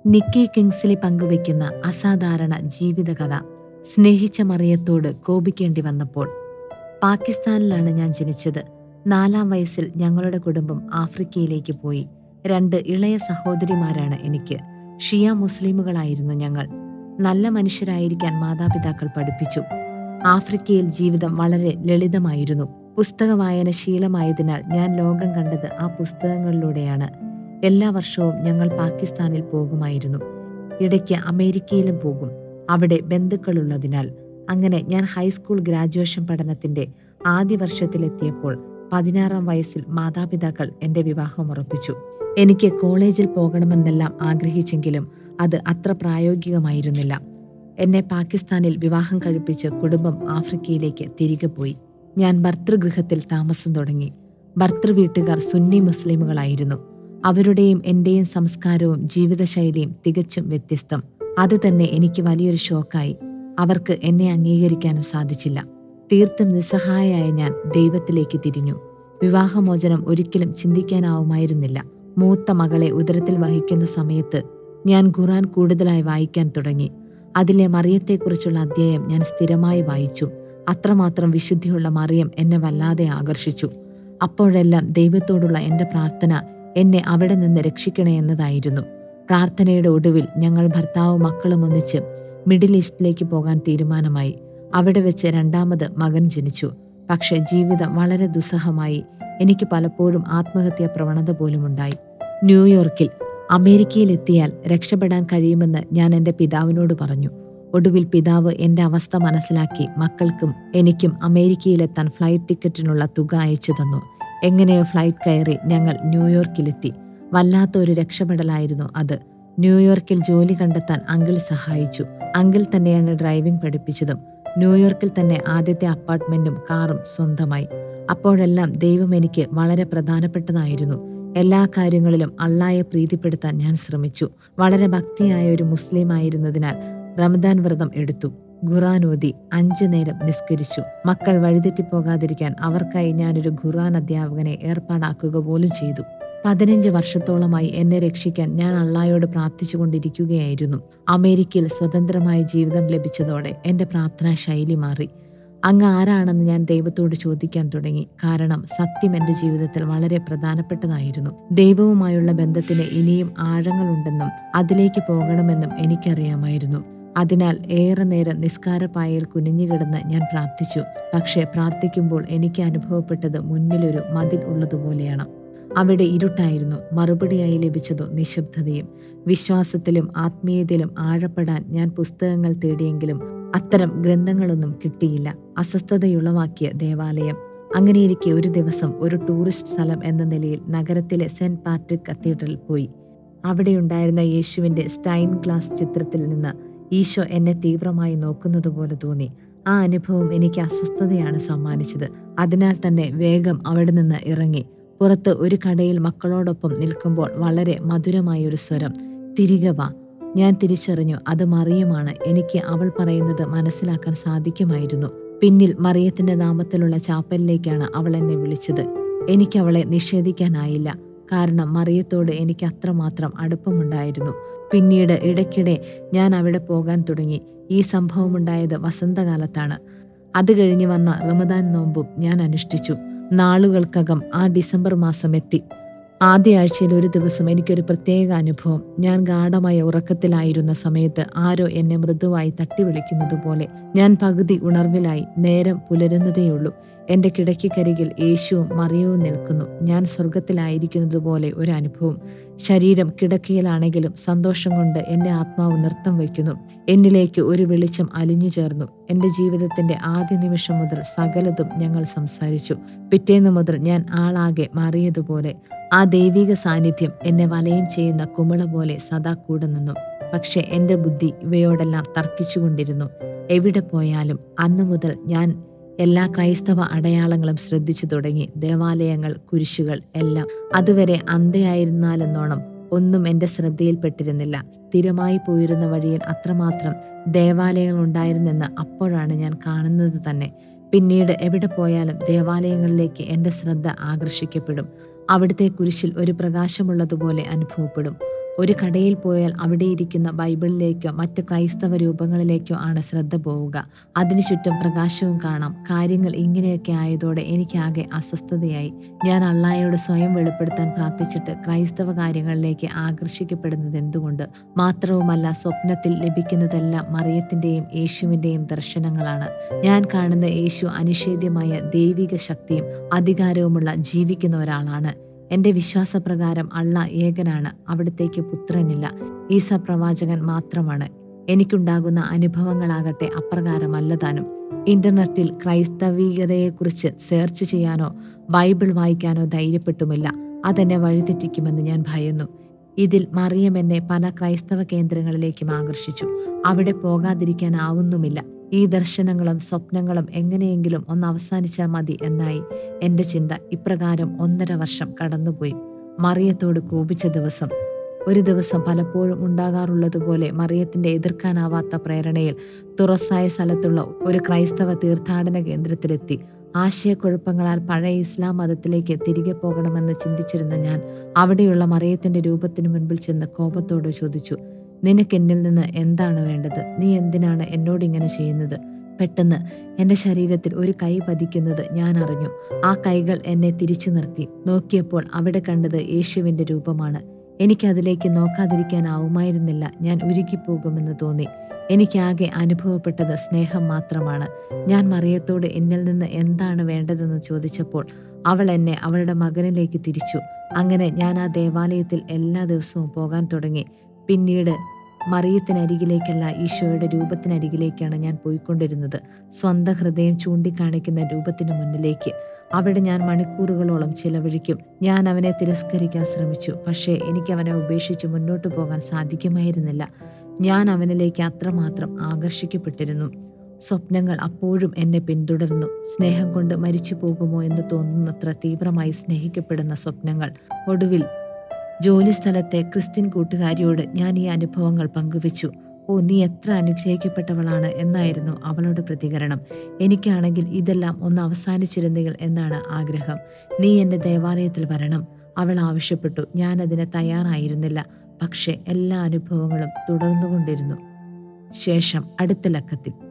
Nikki Kingsley പങ്കുവയ്ക്കുന്ന അസാധാരണ ജീവിതകഥ സ്നേഹിച്ച മറിയത്തോട് കോപിക്കേണ്ടി വന്നപ്പോൾ പാകിസ്ഥാനിലാണ് ഞാൻ ജനിച്ചത് നാലാം വയസ്സിൽ ഞങ്ങളുടെ കുടുംബം ആഫ്രിക്കയിലേക്ക് പോയി രണ്ട് ഇളയ സഹോദരിമാരാണ് എനിക്ക് ഷിയ മുസ്ലിമുകളായിരുന്നു ഞങ്ങൾ നല്ല മനുഷ്യരായിരിക്കാൻ മാതാപിതാക്കൾ പഠിപ്പിച്ചു ആഫ്രിക്കയിൽ ജീവിതം വളരെ ലളിതമായിരുന്നു പുസ്തക വായന ശീലമായതിനാൽ ഞാൻ ലോകം കണ്ടത് ആ പുസ്തകങ്ങളിലൂടെയാണ് എല്ലാ വർഷവും ഞങ്ങൾ പാകിസ്ഥാനിൽ പോകുമായിരുന്നു ഇടയ്ക്ക് അമേരിക്കയിലും പോകും അവിടെ ബന്ധുക്കളുള്ളതിനാൽ അങ്ങനെ ഞാൻ ഹൈസ്കൂൾ ഗ്രാജുവേഷൻ പഠനത്തിന്റെ ആദ്യ വർഷത്തിലെത്തിയപ്പോൾ പതിനാറാം വയസ്സിൽ മാതാപിതാക്കൾ എന്റെ വിവാഹം ഉറപ്പിച്ചു എനിക്ക് കോളേജിൽ പോകണമെന്നെല്ലാം ആഗ്രഹിച്ചെങ്കിലും അത് അത്ര പ്രായോഗികമായിരുന്നില്ല എന്നെ പാകിസ്ഥാനിൽ വിവാഹം കഴിപ്പിച്ച് കുടുംബം ആഫ്രിക്കയിലേക്ക് തിരികെ പോയി ഞാൻ ഭർതൃഗൃഹത്തിൽ താമസം തുടങ്ങി ഭർതൃ വീട്ടുകാർ സുന്നി മുസ്ലിമുകളായിരുന്നു അവരുടെയും എന്റെയും സംസ്കാരവും ജീവിതശൈലിയും തികച്ചും വ്യത്യസ്തം അത് തന്നെ എനിക്ക് വലിയൊരു ഷോക്കായി അവർക്ക് എന്നെ അംഗീകരിക്കാനും സാധിച്ചില്ല തീർത്തും നിസ്സഹായയായ ഞാൻ ദൈവത്തിലേക്ക് തിരിഞ്ഞു വിവാഹമോചനം ഒരിക്കലും ചിന്തിക്കാനാവുമായിരുന്നില്ല മൂത്ത മകളെ ഉദരത്തിൽ വഹിക്കുന്ന സമയത്ത് ഞാൻ ഖുറാൻ കൂടുതലായി വായിക്കാൻ തുടങ്ങി അതിലെ മറിയത്തെക്കുറിച്ചുള്ള അധ്യായം ഞാൻ സ്ഥിരമായി വായിച്ചു അത്രമാത്രം വിശുദ്ധിയുള്ള മറിയം എന്നെ വല്ലാതെ ആകർഷിച്ചു അപ്പോഴെല്ലാം ദൈവത്തോടുള്ള എന്റെ പ്രാർത്ഥന എന്നെ അവിടെ നിന്ന് രക്ഷിക്കണേ എന്നതായിരുന്നു പ്രാർത്ഥനയുടെ ഒടുവിൽ ഞങ്ങൾ ഭർത്താവും മക്കളും ഒന്നിച്ച് മിഡിൽ ഈസ്റ്റിലേക്ക് പോകാൻ തീരുമാനമായി അവിടെ വെച്ച് രണ്ടാമത് മകൻ ജനിച്ചു പക്ഷെ ജീവിതം വളരെ ദുസ്സഹമായി എനിക്ക് പലപ്പോഴും ആത്മഹത്യാ പ്രവണത പോലുമുണ്ടായി ന്യൂയോർക്കിൽ അമേരിക്കയിലെത്തിയാൽ രക്ഷപ്പെടാൻ കഴിയുമെന്ന് ഞാൻ എൻ്റെ പിതാവിനോട് പറഞ്ഞു ഒടുവിൽ പിതാവ് എൻ്റെ അവസ്ഥ മനസ്സിലാക്കി മക്കൾക്കും എനിക്കും അമേരിക്കയിലെത്താൻ ഫ്ലൈറ്റ് ടിക്കറ്റിനുള്ള തുക അയച്ചു തന്നു എങ്ങനെയോ ഫ്ലൈറ്റ് കയറി ഞങ്ങൾ ന്യൂയോർക്കിലെത്തി വല്ലാത്ത ഒരു രക്ഷപ്പെടലായിരുന്നു അത് ന്യൂയോർക്കിൽ ജോലി കണ്ടെത്താൻ അങ്കിൾ സഹായിച്ചു അങ്കിൾ തന്നെയാണ് ഡ്രൈവിംഗ് പഠിപ്പിച്ചതും ന്യൂയോർക്കിൽ തന്നെ ആദ്യത്തെ അപ്പാർട്ട്മെന്റും കാറും സ്വന്തമായി അപ്പോഴെല്ലാം ദൈവം എനിക്ക് വളരെ പ്രധാനപ്പെട്ടതായിരുന്നു എല്ലാ കാര്യങ്ങളിലും അള്ളായെ പ്രീതിപ്പെടുത്താൻ ഞാൻ ശ്രമിച്ചു വളരെ ഭക്തിയായ ഒരു മുസ്ലിം ആയിരുന്നതിനാൽ റമദാൻ വ്രതം എടുത്തു ഖുറാൻ ഓതി അഞ്ചു നേരം നിസ്കരിച്ചു മക്കൾ വഴിതെറ്റിപ്പോകാതിരിക്കാൻ അവർക്കായി ഞാനൊരു ഖുറാൻ അധ്യാപകനെ ഏർപ്പാടാക്കുക പോലും ചെയ്തു പതിനഞ്ച് വർഷത്തോളമായി എന്നെ രക്ഷിക്കാൻ ഞാൻ അള്ളായോട് പ്രാർത്ഥിച്ചുകൊണ്ടിരിക്കുകയായിരുന്നു അമേരിക്കയിൽ സ്വതന്ത്രമായ ജീവിതം ലഭിച്ചതോടെ എന്റെ പ്രാർത്ഥനാ ശൈലി മാറി അങ്ങ് ആരാണെന്ന് ഞാൻ ദൈവത്തോട് ചോദിക്കാൻ തുടങ്ങി കാരണം സത്യം എന്റെ ജീവിതത്തിൽ വളരെ പ്രധാനപ്പെട്ടതായിരുന്നു ദൈവവുമായുള്ള ബന്ധത്തിന് ഇനിയും ആഴങ്ങളുണ്ടെന്നും അതിലേക്ക് പോകണമെന്നും എനിക്കറിയാമായിരുന്നു അതിനാൽ ഏറെ നേരം നിസ്കാരപ്പായയിൽ കുനിഞ്ഞുകിടന്ന് ഞാൻ പ്രാർത്ഥിച്ചു പക്ഷേ പ്രാർത്ഥിക്കുമ്പോൾ എനിക്ക് അനുഭവപ്പെട്ടത് മുന്നിലൊരു മതിൽ ഉള്ളതുപോലെയാണ് അവിടെ ഇരുട്ടായിരുന്നു മറുപടിയായി ലഭിച്ചതോ നിശബ്ദതയും വിശ്വാസത്തിലും ആത്മീയതയിലും ആഴപ്പെടാൻ ഞാൻ പുസ്തകങ്ങൾ തേടിയെങ്കിലും അത്തരം ഗ്രന്ഥങ്ങളൊന്നും കിട്ടിയില്ല അസ്വസ്ഥതയുളവാക്കിയ ദേവാലയം അങ്ങനെയിരിക്കെ ഒരു ദിവസം ഒരു ടൂറിസ്റ്റ് സ്ഥലം എന്ന നിലയിൽ നഗരത്തിലെ സെന്റ് പാട്രിക് കത്തീഡ്രൽ പോയി അവിടെയുണ്ടായിരുന്ന യേശുവിന്റെ സ്റ്റൈൻ ഗ്ലാസ് ചിത്രത്തിൽ നിന്ന് ഈശോ എന്നെ തീവ്രമായി നോക്കുന്നതുപോലെ തോന്നി ആ അനുഭവം എനിക്ക് അസ്വസ്ഥതയാണ് സമ്മാനിച്ചത് അതിനാൽ തന്നെ വേഗം അവിടെ നിന്ന് ഇറങ്ങി പുറത്ത് ഒരു കടയിൽ മക്കളോടൊപ്പം നിൽക്കുമ്പോൾ വളരെ മധുരമായ ഒരു സ്വരം തിരികെ വാ ഞാൻ തിരിച്ചറിഞ്ഞു അത് മറിയമാണ് എനിക്ക് അവൾ പറയുന്നത് മനസ്സിലാക്കാൻ സാധിക്കുമായിരുന്നു പിന്നിൽ മറിയത്തിന്റെ നാമത്തിലുള്ള ചാപ്പലിലേക്കാണ് അവൾ എന്നെ വിളിച്ചത് എനിക്ക് അവളെ നിഷേധിക്കാനായില്ല കാരണം മറിയത്തോട് എനിക്ക് അത്രമാത്രം അടുപ്പമുണ്ടായിരുന്നു പിന്നീട് ഇടയ്ക്കിടെ ഞാൻ അവിടെ പോകാൻ തുടങ്ങി ഈ സംഭവമുണ്ടായത് വസന്തകാലത്താണ് അത് കഴിഞ്ഞ് വന്ന റമദാൻ നോമ്പും ഞാൻ അനുഷ്ഠിച്ചു നാളുകൾക്കകം ആ ഡിസംബർ മാസം എത്തി ആദ്യ ആഴ്ചയിൽ ഒരു ദിവസം എനിക്കൊരു പ്രത്യേക അനുഭവം ഞാൻ ഗാഠമായ ഉറക്കത്തിലായിരുന്ന സമയത്ത് ആരോ എന്നെ മൃദുവായി തട്ടി വിളിക്കുന്നത് പോലെ ഞാൻ പകുതി ഉണർവിലായി നേരം പുലരുന്നതേയുള്ളൂ എന്റെ കിടക്കിക്കരികിൽ യേശുവും മറിയവും നിൽക്കുന്നു ഞാൻ സ്വർഗത്തിലായിരിക്കുന്നത് പോലെ ഒരു അനുഭവം ശരീരം കിടക്കയിലാണെങ്കിലും സന്തോഷം കൊണ്ട് എന്റെ ആത്മാവ് നൃത്തം വയ്ക്കുന്നു എന്നിലേക്ക് ഒരു വെളിച്ചം അലിഞ്ഞു ചേർന്നു എന്റെ ജീവിതത്തിന്റെ ആദ്യ നിമിഷം മുതൽ സകലതും ഞങ്ങൾ സംസാരിച്ചു പിറ്റേന്ന് മുതൽ ഞാൻ ആളാകെ മാറിയതുപോലെ ആ ദൈവിക സാന്നിധ്യം എന്നെ വലയം ചെയ്യുന്ന കുമിള പോലെ സദാ കൂടെ നിന്നു പക്ഷെ എന്റെ ബുദ്ധി ഇവയോടെല്ലാം തർക്കിച്ചുകൊണ്ടിരുന്നു എവിടെ പോയാലും അന്നു മുതൽ ഞാൻ എല്ലാ ക്രൈസ്തവ അടയാളങ്ങളും ശ്രദ്ധിച്ചു തുടങ്ങി ദേവാലയങ്ങൾ കുരിശുകൾ എല്ലാം അതുവരെ അന്ധയായിരുന്നാലെന്നോണം ഒന്നും എന്റെ ശ്രദ്ധയിൽപ്പെട്ടിരുന്നില്ല സ്ഥിരമായി പോയിരുന്ന വഴിയിൽ അത്രമാത്രം ദേവാലയങ്ങൾ ഉണ്ടായിരുന്നെന്ന് അപ്പോഴാണ് ഞാൻ കാണുന്നത് തന്നെ പിന്നീട് എവിടെ പോയാലും ദേവാലയങ്ങളിലേക്ക് എന്റെ ശ്രദ്ധ ആകർഷിക്കപ്പെടും അവിടുത്തെ കുരിശിൽ ഒരു പ്രകാശമുള്ളതുപോലെ അനുഭവപ്പെടും ഒരു കടയിൽ പോയാൽ അവിടെ ഇരിക്കുന്ന ബൈബിളിലേക്കോ മറ്റ് ക്രൈസ്തവ രൂപങ്ങളിലേക്കോ ആണ് ശ്രദ്ധ പോവുക അതിനു ചുറ്റും പ്രകാശവും കാണാം കാര്യങ്ങൾ ഇങ്ങനെയൊക്കെ ആയതോടെ എനിക്കാകെ അസ്വസ്ഥതയായി ഞാൻ അള്ളാഹയോട് സ്വയം വെളിപ്പെടുത്താൻ പ്രാർത്ഥിച്ചിട്ട് ക്രൈസ്തവ കാര്യങ്ങളിലേക്ക് ആകർഷിക്കപ്പെടുന്നത് എന്തുകൊണ്ട് മാത്രവുമല്ല സ്വപ്നത്തിൽ ലഭിക്കുന്നതെല്ലാം മറിയത്തിന്റെയും യേശുവിന്റെയും ദർശനങ്ങളാണ് ഞാൻ കാണുന്ന യേശു അനിഷേധ്യമായ ദൈവിക ശക്തിയും അധികാരവുമുള്ള ജീവിക്കുന്ന ഒരാളാണ് എന്റെ വിശ്വാസപ്രകാരം അള്ള ഏകനാണ് അവിടത്തേക്ക് പുത്രനില്ല ഈസ പ്രവാചകൻ മാത്രമാണ് എനിക്കുണ്ടാകുന്ന അനുഭവങ്ങളാകട്ടെ അപ്രകാരമല്ല താനും ഇന്റർനെറ്റിൽ ക്രൈസ്തവികതയെക്കുറിച്ച് സെർച്ച് ചെയ്യാനോ ബൈബിൾ വായിക്കാനോ ധൈര്യപ്പെട്ടുമില്ല അതെന്നെ വഴിതെറ്റിക്കുമെന്ന് ഞാൻ ഭയന്നു ഇതിൽ മറിയം എന്നെ പല ക്രൈസ്തവ കേന്ദ്രങ്ങളിലേക്കും ആകർഷിച്ചു അവിടെ പോകാതിരിക്കാനാവുന്നുമില്ല ഈ ദർശനങ്ങളും സ്വപ്നങ്ങളും എങ്ങനെയെങ്കിലും ഒന്ന് അവസാനിച്ചാൽ മതി എന്നായി എന്റെ ചിന്ത ഇപ്രകാരം ഒന്നര വർഷം കടന്നുപോയി മറിയത്തോട് കോപിച്ച ദിവസം ഒരു ദിവസം പലപ്പോഴും ഉണ്ടാകാറുള്ളതുപോലെ മറിയത്തിന്റെ എതിർക്കാനാവാത്ത പ്രേരണയിൽ തുറസായ സ്ഥലത്തുള്ള ഒരു ക്രൈസ്തവ തീർത്ഥാടന കേന്ദ്രത്തിലെത്തി ആശയക്കുഴപ്പങ്ങളാൽ പഴയ ഇസ്ലാം മതത്തിലേക്ക് തിരികെ പോകണമെന്ന് ചിന്തിച്ചിരുന്ന ഞാൻ അവിടെയുള്ള മറിയത്തിന്റെ രൂപത്തിന് മുൻപിൽ ചെന്ന് കോപത്തോട് ചോദിച്ചു നിനക്ക് എന്നിൽ നിന്ന് എന്താണ് വേണ്ടത് നീ എന്തിനാണ് എന്നോട് ഇങ്ങനെ ചെയ്യുന്നത് പെട്ടെന്ന് എന്റെ ശരീരത്തിൽ ഒരു കൈ പതിക്കുന്നത് ഞാൻ അറിഞ്ഞു ആ കൈകൾ എന്നെ തിരിച്ചു നിർത്തി നോക്കിയപ്പോൾ അവിടെ കണ്ടത് യേശുവിന്റെ രൂപമാണ് എനിക്കതിലേക്ക് നോക്കാതിരിക്കാനാവുമായിരുന്നില്ല ഞാൻ ഉരുകിപ്പോകുമെന്ന് തോന്നി എനിക്കാകെ അനുഭവപ്പെട്ടത് സ്നേഹം മാത്രമാണ് ഞാൻ മറിയത്തോട് എന്നിൽ നിന്ന് എന്താണ് വേണ്ടതെന്ന് ചോദിച്ചപ്പോൾ അവൾ എന്നെ അവളുടെ മകനിലേക്ക് തിരിച്ചു അങ്ങനെ ഞാൻ ആ ദേവാലയത്തിൽ എല്ലാ ദിവസവും പോകാൻ തുടങ്ങി പിന്നീട് മറിയത്തിനരികിലേക്കല്ല ഈശോയുടെ രൂപത്തിനരികിലേക്കാണ് ഞാൻ പോയിക്കൊണ്ടിരുന്നത് സ്വന്തം ഹൃദയം ചൂണ്ടിക്കാണിക്കുന്ന രൂപത്തിന് മുന്നിലേക്ക് അവിടെ ഞാൻ മണിക്കൂറുകളോളം ചിലവഴിക്കും ഞാൻ അവനെ തിരസ്കരിക്കാൻ ശ്രമിച്ചു പക്ഷേ എനിക്ക് അവനെ ഉപേക്ഷിച്ച് മുന്നോട്ട് പോകാൻ സാധിക്കുമായിരുന്നില്ല ഞാൻ അവനിലേക്ക് അത്രമാത്രം ആകർഷിക്കപ്പെട്ടിരുന്നു സ്വപ്നങ്ങൾ അപ്പോഴും എന്നെ പിന്തുടർന്നു സ്നേഹം കൊണ്ട് മരിച്ചു പോകുമോ എന്ന് തോന്നുന്നത്ര തീവ്രമായി സ്നേഹിക്കപ്പെടുന്ന സ്വപ്നങ്ങൾ ഒടുവിൽ ജോലിസ്ഥലത്തെ ക്രിസ്ത്യൻ കൂട്ടുകാരിയോട് ഞാൻ ഈ അനുഭവങ്ങൾ പങ്കുവച്ചു ഓ നീ എത്ര അനുഗ്രഹിക്കപ്പെട്ടവളാണ് എന്നായിരുന്നു അവളുടെ പ്രതികരണം എനിക്കാണെങ്കിൽ ഇതെല്ലാം ഒന്ന് അവസാനിച്ചിരുന്നെങ്കിൽ എന്നാണ് ആഗ്രഹം നീ എൻ്റെ ദേവാലയത്തിൽ വരണം അവൾ ആവശ്യപ്പെട്ടു ഞാൻ അതിന് തയ്യാറായിരുന്നില്ല പക്ഷെ എല്ലാ അനുഭവങ്ങളും തുടർന്നുകൊണ്ടിരുന്നു ശേഷം അടുത്ത ലക്കത്തിൽ